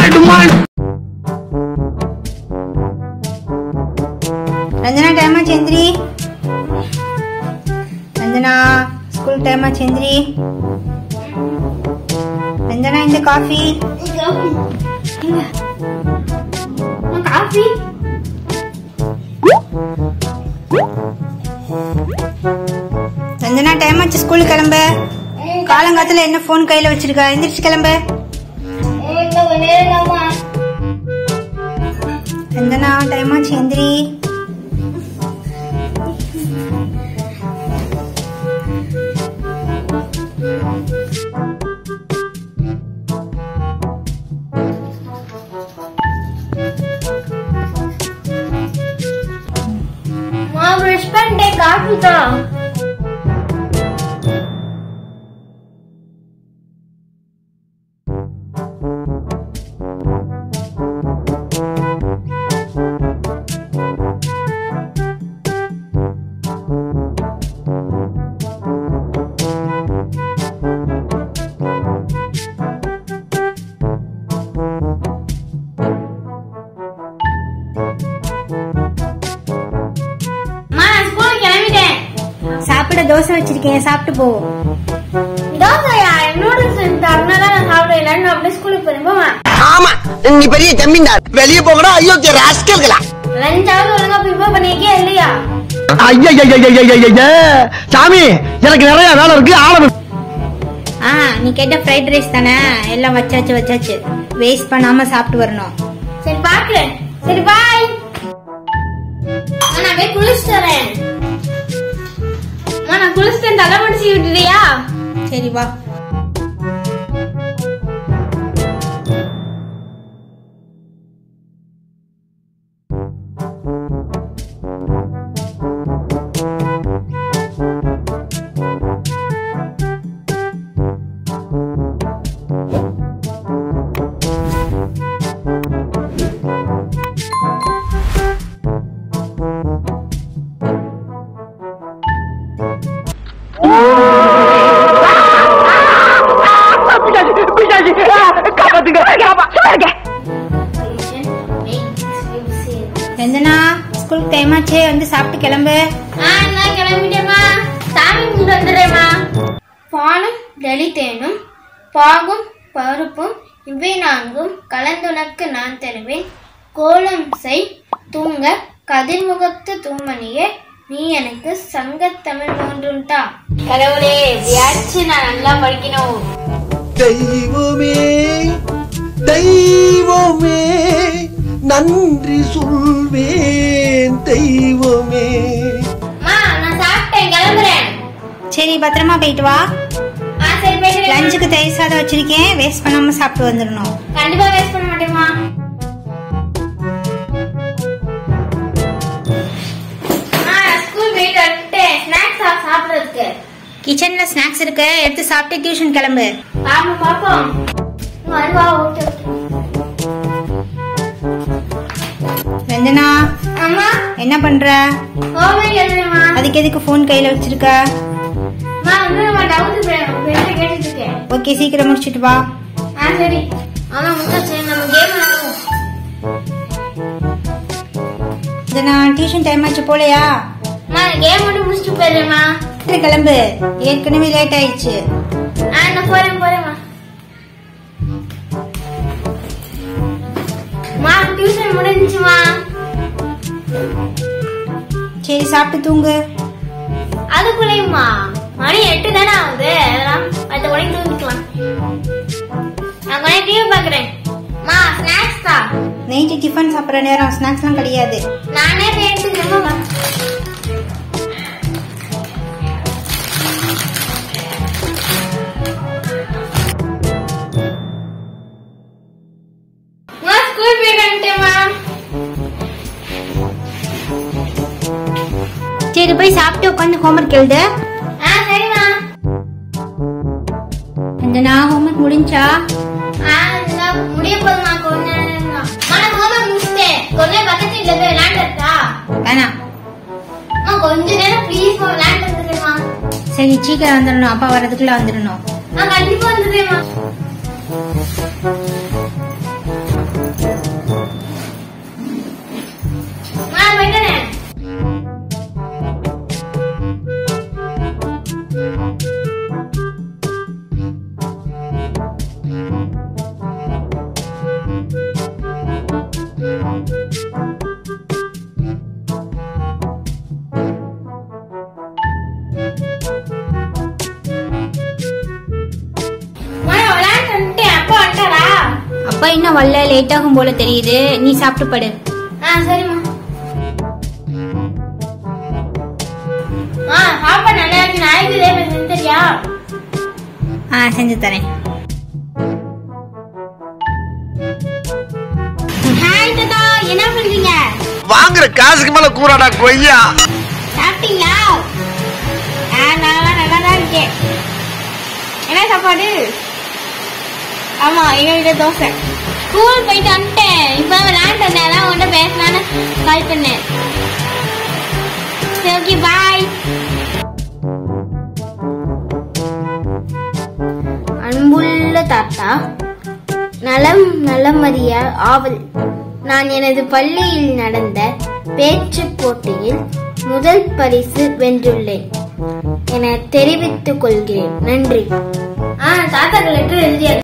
ரஞ்சனா டைமா சேந்திரி ரஞ்சனா ஸ்கூல் டைமா சேந்திரி ரஞ்சனா இந்த காஃபி இங்க. காஃபி ரஞ்சனா டைம் ஆச்சு ஸ்கூல் கிளம்பு காலங்காத்துல என்ன ஃபோன் கையில வச்சிருக்க எந்திரிச்சு கிளம்பு ரஞ்சனா டைம் ஆச்சு எந்திரி நான் ப்ரஷ் பண்ணிட்டேன் காஃபி தான் அம்மா நான் ஸ்கூலுக்கு கிளம்பிட்டேன் சாப்பிட தோசை வச்சிருக்கேன் சாப்பிட்டு போ தோசையா நூடுல்ஸ் அதனால நான் சாப்பிட எல்லாரும் அப்படியே ஸ்கூலுக்கு போறேன் போமா ஆமா நீ பெரிய ஜமீன்தார் வெளியே போகணும் அயோக்கிய ராஸ்கல்களா லஞ்சாவது ஒழுங்கா ப்ரிப்பேர் பண்ணிக்கே இல்லையா ஐயா சாமி எனக்கு நிறைய வேலை இருக்கு ஆள ஆ நீ கேட்ட ஃப்ரைட் ரைஸ் தானே எல்லாம் வச்சாச்சு வச்சாச்சு வேஸ்ட் பண்ணாம சாப்பிட்டு வரணும் சரி பாக்குறேன் சரி பாய் நான் போய் குளிச்சுட்டு வரேன் அம்மா, நான் குளிச்சுட்டேன் தலை முடிச்சு விட்டுறியா சரி வா ரஞ்சனா ஸ்கூல் டைம் ஆச்சே வந்து சாப்பிட்டு கிளம்பு ஆ நான் கிளம்பிட்டேம்மா சாமி கும்பிட்டு வந்துடுறேம்மா பாலும் லலிதேனும் பாகும் பருப்பும் இவை நான்கும் கலந்துனக்கு நான் தருவேன் கோலம் செய் தூங்க கதிர்முகத்து தூமணியே நீ எனக்கு சங்கத்தமிழ் மூன்றுண்டா கடவுளே எப்படியாச்சு நான் நல்லா படிக்கணும் தெய்வமே தெய்வமே நன்றி சொல்வேன் தெய்வமே அம்மா நான் சாப்பிட்டேன் கிளம்புறேன் சரி பத்திரமா போயிட்டு வா ஆ சரி போயிட்டு லஞ்சுக்கு தயிர் சாதம் வச்சிருக்கேன் வேஸ்ட் பண்ணாம சாப்பிட்டு வந்துடணும் கண்டிப்பா வேஸ்ட் பண்ண மாட்டேம்மா ஸ்கூல் போயிட்டு வந்துட்டேன் ஸ்நாக்ஸ் சாப்பிடுறதுக்கு கிச்சன்ல ஸ்நாக்ஸ் இருக்கு எடுத்து சாப்பிட்டு டியூஷன் கிளம்பு ஆமா பாப்போம் வருவா ஓகே ரஞ்சனா அம்மா என்ன பண்ற ஹோம்ஒர்க் எழுதுமா அதுக்கு எதுக்கு ஃபோன் கையில வச்சிருக்க அம்மா வந்து நம்ம டவுட் பேச கேட்டுட்டு இருக்கேன் ஓகே சீக்கிரம் முடிச்சிட்டு வா ஆ சரி ஆமா முத்தாச்சு நம்ம கேம் விளையாடுவோம் ரஞ்சனா டியூஷன் டைம் ஆச்சு போலையா அம்மா கேம் மட்டும் முடிச்சுட்டு போயிடுறேம்மா சரி, கிளம்பு ஏற்கனவே லேட் ஆயிடுச்சு ஆ நான் போறேன் போறேம்மா அம்மா டியூஷன் முடிஞ்சுமா சரி சாப்பிட்டு தூங்கு அதுக்குள்ளேயுமா மணி எட்டு தானே ஆகுது அதெல்லாம் அடுத்த மணிக்கு தூங்கிக்கலாம் நான் கொஞ்சம் டிவி பாக்குறேன் மா ஸ்நாக்ஸ் தான் நைட்டு டிஃபன் சாப்பிட்ற நேரம் ஸ்நாக்ஸ்லாம் கிடையாது நானே போய் எடுத்துக்கிறேன் ஸ்கூல் போயிட்டு வந்துட்டேம்மா சரி போய் சாப்பிட்டு உட்காந்து ஹோம்ஒர்க் எழுது ஆ சரிம்மா ரஞ்சனா ஹோம்ஒர்க் முடிஞ்சா ஆ இந்த முடிய போதுமா கொஞ்ச நேரம் தான் நான் ஹோம்ஒர்க் முடிச்சிட்டேன் கொஞ்சம் பக்கத்து வீட்டுல போய் விளையாண்டுட்டா வேணாம் அம்மா கொஞ்ச நேரம் ப்ளீஸ் விளையாண்டு வந்துடுறேம்மா சரி சீக்கிரம் வந்துடணும் அப்பா வர்றதுக்குள்ள வந்துடணும் நான் கண்டிப்பா வந்துடுறேம்மா அப்பா இன்னும் வரல லேட் ஆகும் போல தெரியுது நீ சாப்பிட்டு படு ஆ சரிம்மா ஆ சாப்பாடு நல்லா இருக்கு நாளைக்கு இதே மாதிரி செஞ்சு தரியா ஆ செஞ்சு தரேன் ஹாய் தாத்தா என்ன பண்றீங்க வாங்குற காசுக்கு மேல கூறாடா கொய்யா சாப்பிட்டீங்களா ஆ நல்லா நல்லா தான் இருக்கேன் என்ன சாப்பாடு ஆமா எங்க வீட்டுல தோசை ஸ்கூல் போயிட்டு வந்துட்டேன் இப்போ விளையாண்டு வந்தேன் அதான் உங்கள்கிட்ட பேசலான்னு கால் பண்ணேன் சரி ஓகே பாய் அன்புள்ள தாத்தா நலம் நலமறிய ஆவல் நான் எனது பள்ளியில் நடந்த பேச்சு போட்டியில் முதல் பரிசு வென்றுள்ளேன் என தெரிவித்துக் கொள்கிறேன் நன்றி ஆ தாத்தாக்கு லெட்டர் எழுதியா